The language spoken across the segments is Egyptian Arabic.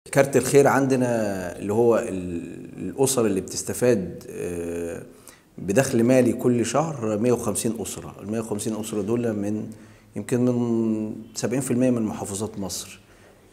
كارت الخير عندنا اللي هو ال- الاسر اللي بتستفاد آه، بدخل مالي كل شهر 150 اسره ال 150 اسره دول من يمكن من 70% من محافظات مصر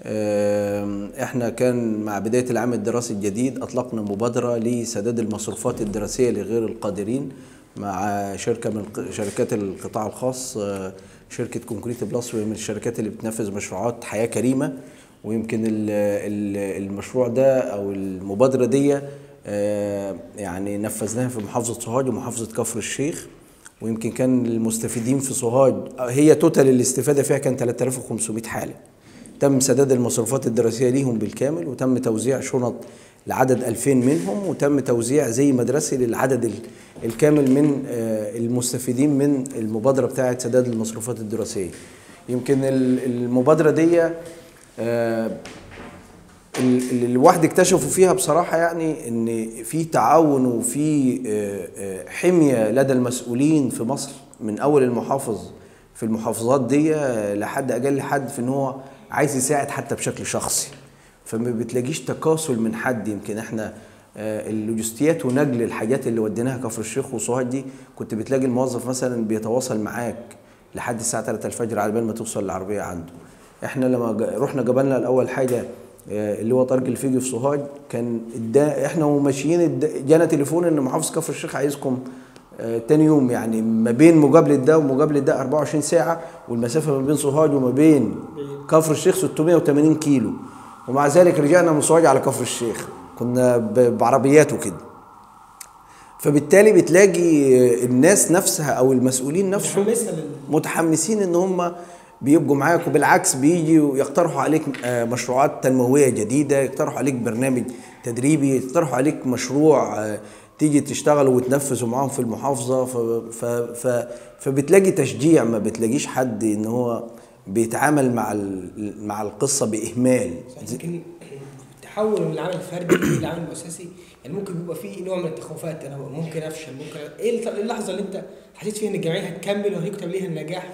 آم، احنا كان مع بدايه العام الدراسي الجديد اطلقنا مبادره لسداد المصروفات الدراسيه لغير القادرين مع شركه من الق- شركات القطاع الخاص آه، شركه كونكريت بلس وهي من الشركات اللي بتنفذ مشروعات حياه كريمه ويمكن ال- ال- المشروع ده او المبادره دي آه، يعني نفذناها في محافظه سوهاج ومحافظه كفر الشيخ ويمكن كان المستفيدين في سوهاج هي توتال الاستفاده فيها كان 3500 حاله تم سداد المصروفات الدراسيه ليهم بالكامل وتم توزيع شنط لعدد 2000 منهم وتم توزيع زي مدرسي للعدد ال- الكامل من آه، المستفيدين من المبادره بتاعه سداد المصروفات الدراسيه يمكن ال- المبادره دي آه، ال- اللي الواحد اكتشفوا فيها بصراحة يعني ان في تعاون وفي آه، آه، حمية لدى المسؤولين في مصر من اول المحافظ في المحافظات دي آه، لحد اجل حد في ان هو عايز يساعد حتى بشكل شخصي فما بتلاقيش تكاسل من حد يمكن احنا آه، اللوجستيات ونقل الحاجات اللي وديناها كفر الشيخ وسوهاج دي كنت بتلاقي الموظف مثلا بيتواصل معاك لحد الساعة 3 الفجر على بال ما توصل العربية عنده احنا لما جا- رحنا جبلنا الاول حاجه آه، اللي هو طريق الفيجي في سوهاج كان ادا احنا وماشيين ادا- جانا تليفون ان محافظ كفر الشيخ عايزكم آه، تاني يوم يعني ما بين مقابله ده ومقابله ده 24 ساعه والمسافه ما بين سوهاج وما بين كفر الشيخ 680 كيلو ومع ذلك رجعنا من سوهاج على كفر الشيخ كنا ب- بعربيات وكده فبالتالي بتلاقي الناس نفسها او المسؤولين نفسهم متحمسة لل- متحمسين ان هم بيبقوا معاك وبالعكس بيجوا ويقترحوا عليك آه، مشروعات تنمويه جديده يقترحوا عليك برنامج تدريبي يقترحوا عليك مشروع آه، تيجي تشتغل وتنفذه معاهم في المحافظه ف ف ف فبتلاقي تشجيع ما بتلاقيش حد ان هو بيتعامل مع ال- مع القصه باهمال يمكن التحول من العمل الفردي للعمل المؤسسي يعني ممكن بيبقى فيه نوع من التخوفات انا ممكن افشل ممكن ايه اللحظه اللي انت حسيت فيها ان الجمعيه هتكمل وهيكتب ليها النجاح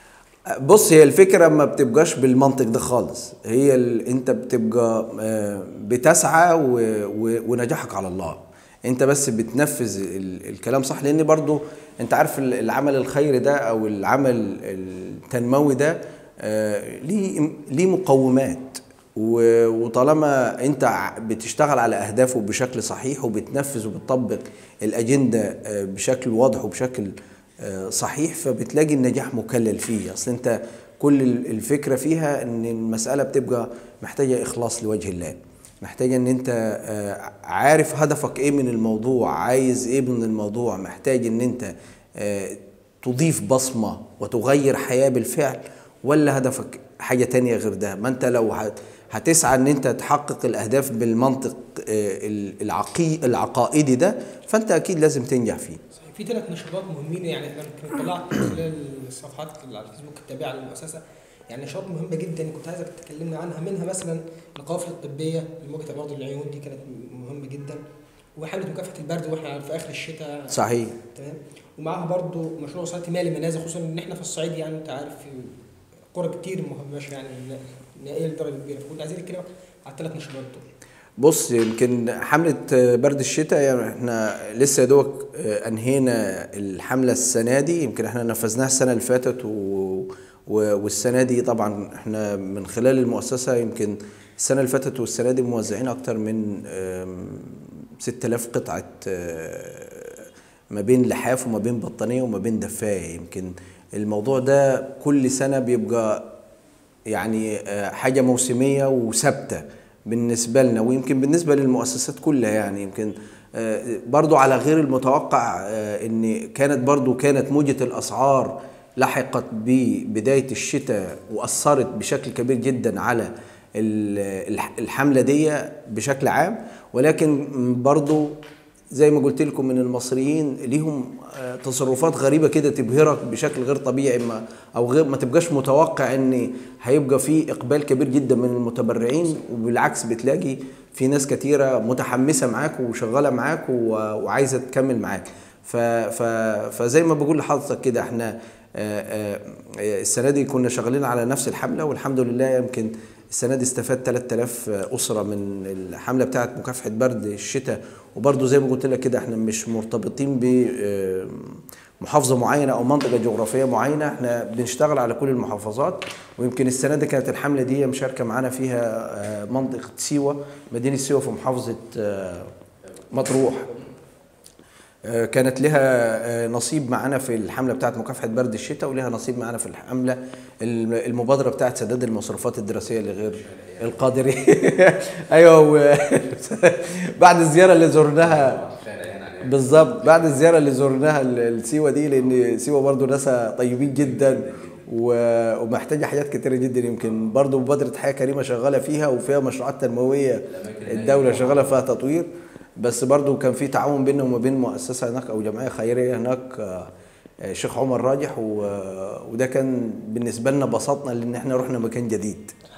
بص هي الفكرة ما بتبقاش بالمنطق ده خالص هي ال... انت بتبقى آه، بتسعى و... و... ونجاحك على الله انت بس بتنفذ ال... الكلام صح لان برضو انت عارف ال- العمل الخيري ده او العمل التنموي ده آه، ليه ليه مقومات و- وطالما انت ع- بتشتغل على اهدافه بشكل صحيح وبتنفذ وبتطبق الاجنده آه، بشكل واضح وبشكل آه، صحيح فبتلاقي النجاح مكلل فيه اصل انت كل ال- الفكره فيها ان المساله بتبقى محتاجه اخلاص لوجه الله محتاجه ان انت آه، عارف هدفك ايه من الموضوع عايز ايه من الموضوع محتاج ان انت آه، تضيف بصمه وتغير حياه بالفعل ولا هدفك حاجه تانية غير ده ما انت لو هت- هتسعى ان انت تحقق الاهداف بالمنطق آه، العقي العقائدي ده فانت اكيد لازم تنجح فيه صحيح. في ثلاث نشاطات مهمين يعني انا كنت طلعت من خلال الصفحات اللي على الفيسبوك التابعه للمؤسسه يعني نشاطات مهمه جدا كنت عايزك تكلمنا عنها منها مثلا القوافل الطبيه لمواجهه امراض العيون دي كانت مهمه جدا وحمله مكافحه البرد واحنا في اخر الشتاء صحيح تمام ومعاها برضو مشروع صلاه مالي منازل خصوصا ان احنا في الصعيد يعني انت عارف في قرى كتير مهمشه يعني نائيه لدرجه كبيره فكنت عايزين نتكلم على الثلاث نشاطات دول بص يمكن حملة برد الشتاء يعني احنا لسه يا دوبك انهينا الحملة السنة دي يمكن احنا نفذناها السنة اللي فاتت و... و... والسنة دي طبعا احنا من خلال المؤسسة يمكن السنة اللي فاتت والسنة دي موزعين اكتر من آم، 6000 قطعة آه، ما بين لحاف وما بين بطانية وما بين دفاية يمكن الموضوع ده كل سنة بيبقى يعني آه، حاجه موسميه وثابته بالنسبه لنا ويمكن بالنسبه للمؤسسات كلها يعني يمكن آه، برضو على غير المتوقع آه، ان كانت برضو كانت موجه الاسعار لحقت ببدايه الشتاء واثرت بشكل كبير جدا على ال- الح- الحمله دي بشكل عام ولكن برضو زي ما قلت لكم من المصريين ليهم آه، تصرفات غريبه كده تبهرك بشكل غير طبيعي ما او غير ما تبقاش متوقع ان هيبقى في اقبال كبير جدا من المتبرعين وبالعكس بتلاقي في ناس كتيره متحمسه معاك وشغاله معاك و- وعايزه تكمل معاك ف ف فزي ما بقول لحضرتك كده احنا آه، آه، السنه دي كنا شغالين على نفس الحمله والحمد لله يمكن السنه دي استفاد 3000 اسره من الحمله بتاعه مكافحه برد الشتاء وبرضه زي ما قلت لك كده احنا مش مرتبطين ب آه، محافظه معينه او منطقه جغرافيه معينه احنا بنشتغل على كل المحافظات ويمكن السنه دي كانت الحمله دي مشاركه معانا فيها آه، منطقه سيوه مدينه سيوه في محافظه آه، مطروح آه، كانت لها آه، نصيب معانا في الحمله بتاعت مكافحه برد الشتاء ولها نصيب معانا في الحمله الم- المبادره بتاعت سداد المصروفات الدراسيه لغير القادرين ايوه و- بعد الزياره اللي زرناها بالظبط بعد الزياره اللي زرناها ل- لسيوه دي لان سيوه برضو ناسها طيبين جدا و- ومحتاجه حاجات كتيره جدا يمكن برضو مبادره حياه كريمه شغاله فيها وفيها مشروعات تنمويه الدوله شغاله فيها تطوير بس برضو كان في تعاون بيننا وما بين مؤسسه هناك او جمعيه خيريه هناك آه، آه، شيخ عمر راجح و- وده كان بالنسبه لنا بسطنا لان احنا رحنا مكان جديد